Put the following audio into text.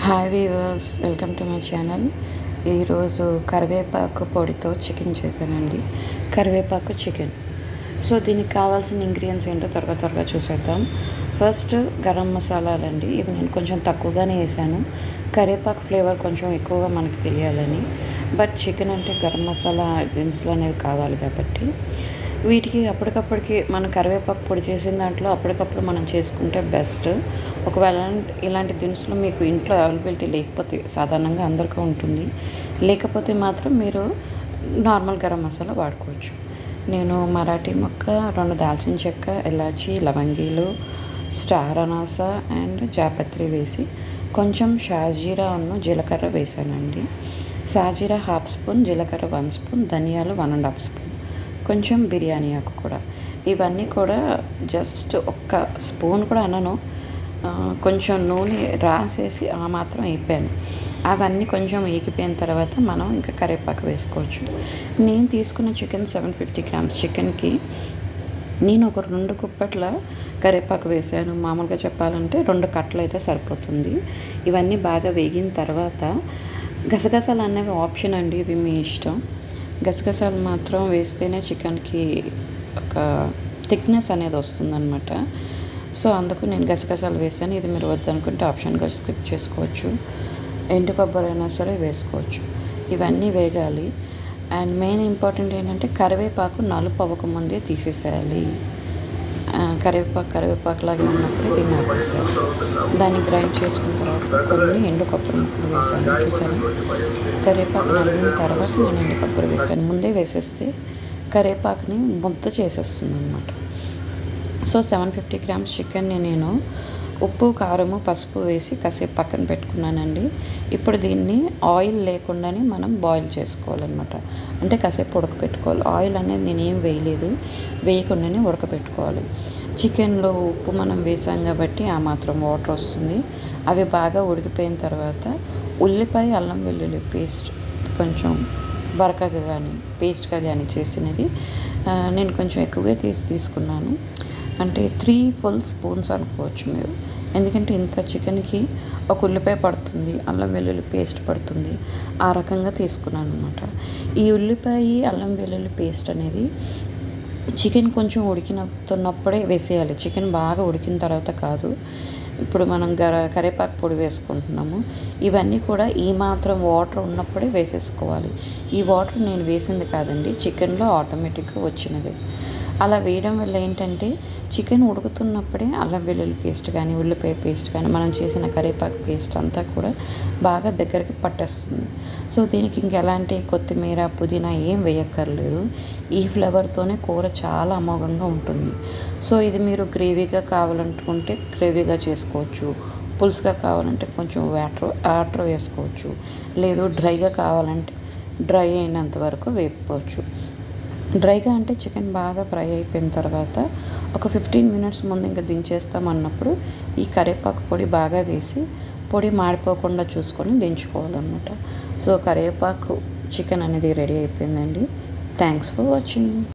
hi viewers welcome to my channel ఈరోజు కరివేపాకు పొడితో చికెన్ చేశానండి కరివేపాకు చికెన్ సో దీనికి కావాల్సిన ఇంగ్రీడియంట్స్ ఏంటో త్వరగా త్వరగా చూసేద్దాం ఫస్ట్ గరం మసాలాలండి ఇవి నేను కొంచెం తక్కువగానే వేసాను కరివేపాకు ఫ్లేవర్ కొంచెం ఎక్కువగా మనకి తెలియాలని బట్ చికెన్ అంటే గరం మసాలా దినుసులు అనేవి కావాలి కాబట్టి వీటికి అప్పటికప్పటికి మనం కరివేపాకు పొడి చేసిన దాంట్లో అప్పటికప్పుడు మనం చేసుకుంటే బెస్ట్ ఒకవేళ ఇలాంటి దినుసులు మీకు ఇంట్లో అవైలబిలిటీ లేకపోతే సాధారణంగా అందరికీ ఉంటుంది లేకపోతే మాత్రం మీరు నార్మల్ గరం మసాలా వాడుకోవచ్చు నేను మరాఠీ మొక్క రెండు దాల్చిన చెక్క ఎలాచి లవంగీలు స్టార్ అనాస అండ్ జాపత్రి వేసి కొంచెం షాజీరా ఉన్న జీలకర్ర వేసానండి షాజీరా హాఫ్ స్పూన్ జీలకర్ర వన్ స్పూన్ ధనియాలు వన్ అండ్ హాఫ్ స్పూన్ కొంచెం బిర్యానీ ఆకు కూడా ఇవన్నీ కూడా జస్ట్ ఒక్క స్పూన్ కూడా అనను ఆ, కొంచెం నూనె రాసేసి ఆ మాత్రం వేపాను అవన్నీ కొంచెం వేగిపోయిన తర్వాత మనం ఇంకా కరివేపాకు వేసుకోవచ్చు నేను తీసుకున్న చికెన్ సెవెన్ ఫిఫ్టీ గ్రామ్స్ చికెన్కి నేను ఒక రెండు కుప్పట్ల కరివేపాకు వేసాను మామూలుగా చెప్పాలంటే రెండు కట్టలు అయితే సరిపోతుంది ఇవన్నీ బాగా వేగిన తర్వాత గసగసాలు అనేవి ఆప్షన్ అండి ఇవి మీ ఇష్టం గసగసాలు మాత్రం వేస్తేనే చికెన్కి ఒక థిక్నెస్ అనేది వస్తుందన్నమాట సో అందుకు నేను గసగసాలు వేసాను ఇది మీరు వద్దనుకుంటే ఆప్షన్గా స్కిప్ చేసుకోవచ్చు ఎండు కొబ్బరి అయినా సరే వేసుకోవచ్చు ఇవన్నీ వేగాలి అండ్ మెయిన్ ఇంపార్టెంట్ ఏంటంటే కరివేపాకు నలుపు అవ్వకముందే తీసేసేయాలి ఆ, కరివేపాకు కరివేపాకు లాగే ఉన్నప్పుడు దీన్ని ఆపేసారు దాన్ని గ్రైండ్ చేసుకున్న తర్వాత కొన్ని ఎండు కొబ్బరి ముక్కలు వేసాను చూసాను కరివేపాకు నలిగిన తర్వాత నేను ఎండు కొబ్బరి వేసాను ముందే వేసేస్తే కరివేపాకుని ముద్ద చేసేస్తుంది అనమాట సో సెవెన్ ఫిఫ్టీ గ్రామ్స్ చికెన్ని నేను ఉప్పు కారము పసుపు వేసి కాసేపు పక్కన పెట్టుకున్నానండి ఇప్పుడు దీన్ని ఆయిల్ లేకుండానే మనం బాయిల్ చేసుకోవాలన్నమాట అంటే కాసేపు ఉడకపెట్టుకోవాలి ఆయిల్ అనేది నేను ఏం వేయలేదు వేయకుండానే ఉడకపెట్టుకోవాలి చికెన్లో ఉప్పు మనం వేసాం కాబట్టి ఆ మాత్రం వాటర్ వస్తుంది అవి బాగా ఉడికిపోయిన తర్వాత ఉల్లిపాయ అల్లం వెల్లుల్లి పేస్ట్ కొంచెం బరకగా కానీ పేస్ట్గా కానీ చేసినది ఆ, నేను కొంచెం ఎక్కువగా తీసి తీసుకున్నాను అంటే త్రీ ఫుల్ స్పూన్స్ అనుకోవచ్చు మీరు ఎందుకంటే ఇంత చికెన్కి ఒక ఉల్లిపాయ పడుతుంది అల్లం వెల్లుల్లి పేస్ట్ పడుతుంది ఆ రకంగా తీసుకున్నాను అనమాట ఈ ఉల్లిపాయ అల్లం వెల్లుల్లి పేస్ట్ అనేది చికెన్ కొంచెం ఉడికినప్పుడే వేసేయాలి చికెన్ బాగా ఉడికిన తర్వాత కాదు ఇప్పుడు మనం గర కరివేపాకు పొడి వేసుకుంటున్నాము ఇవన్నీ కూడా ఈ మాత్రం వాటర్ ఉన్నప్పుడే వేసేసుకోవాలి ఈ వాటర్ నేను వేసింది కాదండి చికెన్లో ఆటోమేటిక్గా వచ్చినది అలా వేయడం వల్ల ఏంటంటే చికెన్ ఉడుకుతున్నప్పుడే అల్లం వెల్లుల్లి పేస్ట్ కానీ ఉల్లిపాయ పేస్ట్ కానీ మనం చేసిన కరివేపాకు పేస్ట్ అంతా కూడా బాగా దగ్గరికి పట్టేస్తుంది సో దీనికి ఇంకెలాంటి కొత్తిమీర పుదీనా ఏం వేయక్కర్లేదు ఈ ఫ్లేవర్తోనే కూర చాలా అమోఘంగా ఉంటుంది సో ఇది మీరు గ్రేవీగా కావాలనుకుంటే గ్రేవీగా చేసుకోవచ్చు పులుసుగా కావాలంటే కొంచెం వాటర్ వాటర్ వేసుకోవచ్చు లేదు డ్రైగా కావాలంటే డ్రై అయినంత వరకు వేపుకోవచ్చు డ్రైగా అంటే చికెన్ బాగా ఫ్రై అయిపోయిన తర్వాత ఒక ఫిఫ్టీన్ మినిట్స్ ముందు ఇంకా దించేస్తాం అన్నప్పుడు ఈ కరివేపాకు పొడి బాగా వేసి పొడి మాడిపోకుండా చూసుకొని దించుకోవాలన్నమాట సో కరివేపాకు చికెన్ అనేది రెడీ అయిపోయిందండి థ్యాంక్స్ ఫర్ వాచింగ్